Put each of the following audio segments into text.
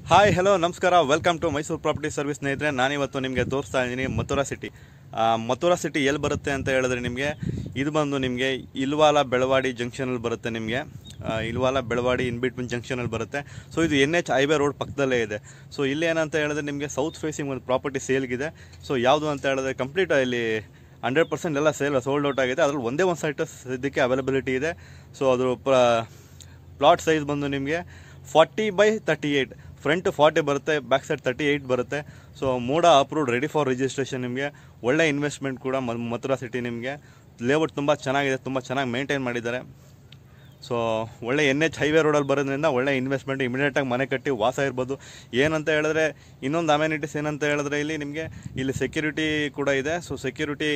Hi hello ನಮಸ್ಕಾರ welcome to Mysuru property service ಸ್ನೇಹಿತರೆ ನಾನಿವತ್ತು ನಿಮಗೆ ತೋರಿಸ್ತಾ ಇದ್ದೀನಿ ಮಥುರಾ ಸಿಟಿ ಆ, ಮಥುರಾ ಸಿಟಿ ಎಲ್ಲಿ ಬರುತ್ತೆ ಅಂತ ಹೇಳಿದ್ರೆ ನಿಮಗೆ ಇದು ಬಂದು ನಿಮಗೆ ಇಲ್ವಾಲ ಬೆಳವಾಡಿ ಜಂಕ್ಷನಲ್ಲಿ ಬರುತ್ತೆ ನಿಮಗೆ ಆ, ಇಲ್ವಾಲ ಬೆಳವಾಡಿ ಇನ್ ಬಿಟ್ವೀನ್ ಜಂಕ್ಷನಲ್ಲಿ ಬರುತ್ತೆ ಸೊ ಇದು ಎನ್ ಎಚ್ ಹೈವೇ ರೋಡ್ ಪಕ್ಕದಲ್ಲೇ ಇದೆ ಸೊ ಇಲ್ಲಿ ಏನಂತ ಹೇಳಿದ್ರೆ ನಿಮಗೆ ಸೌತ್ ಫೇಸಿಂಗ್ ಒಂದು ಪ್ರಾಪರ್ಟಿ ಸೇಲ್ಗಿದೆ ಸೊ ಯಾವುದು ಅಂತ ಹೇಳಿದ್ರೆ ಕಂಪ್ಲೀಟ್ ಇಲ್ಲಿ ಹಂಡ್ರೆಡ್ ಪರ್ಸೆಂಟ್ ಎಲ್ಲ ಸೇಲ್ ಸೋಲ್ಡ್ ಔಟ್ ಆಗಿದೆ ಅದ್ರಲ್ಲಿ ಒಂದೇ ಒಂದು ಸೈಟ್ ಇದಕ್ಕೆ ಅವೈಲಬಿಲಿಟಿ ಇದೆ ಸೊ ಅದ್ರ ಪ್ರ ಪ್ಲಾಟ್ ಸೈಜ್ ಬಂದು ನಿಮಗೆ forty by thirty eight front forty ಬರುತ್ತೆ ಬ್ಯಾಕ್ ಸೈಡ್ ತರ್ಟಿ ಏಯ್ಟ್ ಬರುತ್ತೆ so MUDA approved ready for registration ನಿಮಗೆ ಒಳ್ಳೆ ಇನ್ವೆಸ್ಟ್ಮೆಂಟ್ ಕೂಡ ಮ- ಮಥುರಾ ಸಿಟಿ ನಿಮಗೆ ಲೇಔಟ್ ತುಂಬ ಚೆನ್ನಾಗಿದೆ ತುಂಬ ಚೆನ್ನಾಗಿ ಮೇಂಟೈನ್ ಮಾಡಿದ್ದಾರೆ ಸೊ ಒಳ್ಳೆ ಎನ್ ಎಚ್ ಹೈವೇ ರೋಡಲ್ಲಿ ಬರೋದ್ರಿಂದ ಒಳ್ಳೆ ಇನ್ವೆಸ್ಟ್ಮೆಂಟ್ ಇಮಿಡಿಯೇಟಾಗಿ ಮನೆ ಕಟ್ಟಿ ವಾಸ ಇರ್ಬೋದು ಏನಂತ ಹೇಳಿದ್ರೆ ಇನ್ನೊಂದು ಅಮ್ಯಾನಿಟೀಸ್ ಏನಂತ ಹೇಳಿದ್ರೆ ಇಲ್ಲಿ ನಿಮಗೆ ಇಲ್ಲಿ ಸೆಕ್ಯೂರಿಟಿ ಕೂಡ ಇದೆ ಸೊ ಸೆಕ್ಯೂರಿಟಿ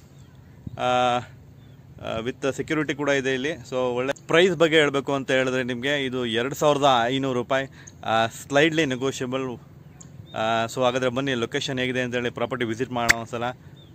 ವಿತ್ ಸೆಕ್ಯೂರಿಟಿ ಕೂಡ ಇದೆ ಇಲ್ಲಿ ಸೊ ಒಳ್ಳೆ ಪ್ರೈಸ್ ಬಗ್ಗೆ ಹೇಳಬೇಕು ಅಂತ ಹೇಳಿದ್ರೆ ನಿಮಗೆ ಇದು ಎರಡು ಸಾವಿರದ ಐನೂರು ರೂಪಾಯಿ ಸ್ಲೈಡ್ಲಿ ನೆಗೋಷಿಯಬಲ್ ಸೊ ಹಾಗಾದರೆ ಬನ್ನಿ ಲೊಕೇಶನ್ ಹೇಗಿದೆ ಅಂತೇಳಿ ಪ್ರಾಪರ್ಟಿ ವಿಸಿಟ್ ಮಾಡೋಣ ಒಂದ್ಸಲ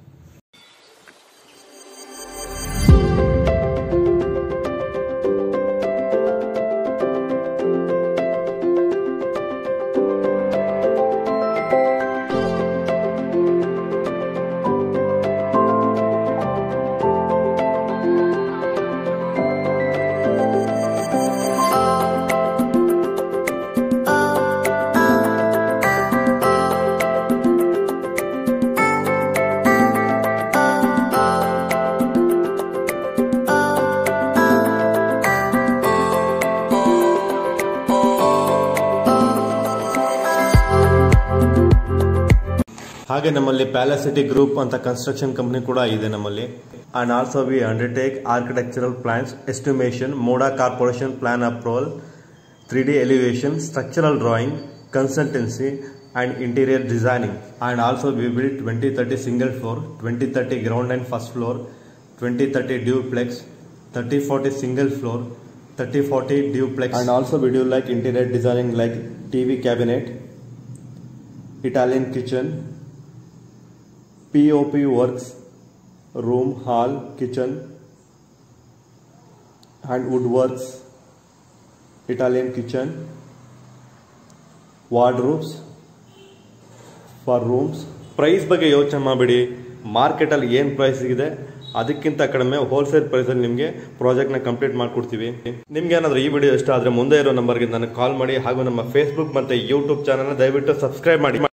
ಹಾಗೆ ನಮ್ಮಲ್ಲಿ ಪ್ಯಾಲಸಿಟಿ ಗ್ರೂಪ್ ಅಂತ ಕನ್ಸ್ಟ್ರಕ್ಷನ್ ಕಂಪನಿ ಕೂಡ ಇದೆ ನಮ್ಮಲ್ಲಿ and also we undertake architectural plans estimation ಮೋಡಾ corporation plan approval three D elevation structural drawing consultancy and interior designing and also we build twenty thirty single floor twenty thirty ground and first floor twenty thirty duplex thirty forty single floor thirty forty duplex and also we do like interior designing like TV cabinet Italian kitchen, POP works, room, hall, kitchen, and woodworks, Italian kitchen, wardrobes for rooms. Price ಬಗ್ಗೆ ಯೋಚನೆ ಮಾಡಬೇಡಿ ಮಾರ್ಕೆಟಲ್ಲಿ ಏನು price ಇದೆ ಅದಕ್ಕಿಂತ ಕಡಿಮೆ wholesale ಪ್ರೈಸಲ್ಲಿ ನಿಮಗೆ ಪ್ರಾಜೆಕ್ಟ್ನ ಕಂಪ್ಲೀಟ್ ಮಾಡಿಕೊಡ್ತೀವಿ ನಿಮ್ಗೆ ಏನಾದರೂ ಈ ವಿಡಿಯೋ ಇಷ್ಟ ಆದರೆ ಮುಂದೆ ಇರೋ ನಂಬರ್ಗೆ ನನಗೆ ಕಾಲ್ ಮಾಡಿ ಹಾಗೂ ನಮ್ಮ ಫೇಸ್ಬುಕ್ ಮತ್ತು ಯೂಟ್ಯೂಬ್ ಚಾನಲ್ನ ದಯವಿಟ್ಟು ಸಬ್ಸ್ಕ್ರೈಬ್ ಮಾಡಿ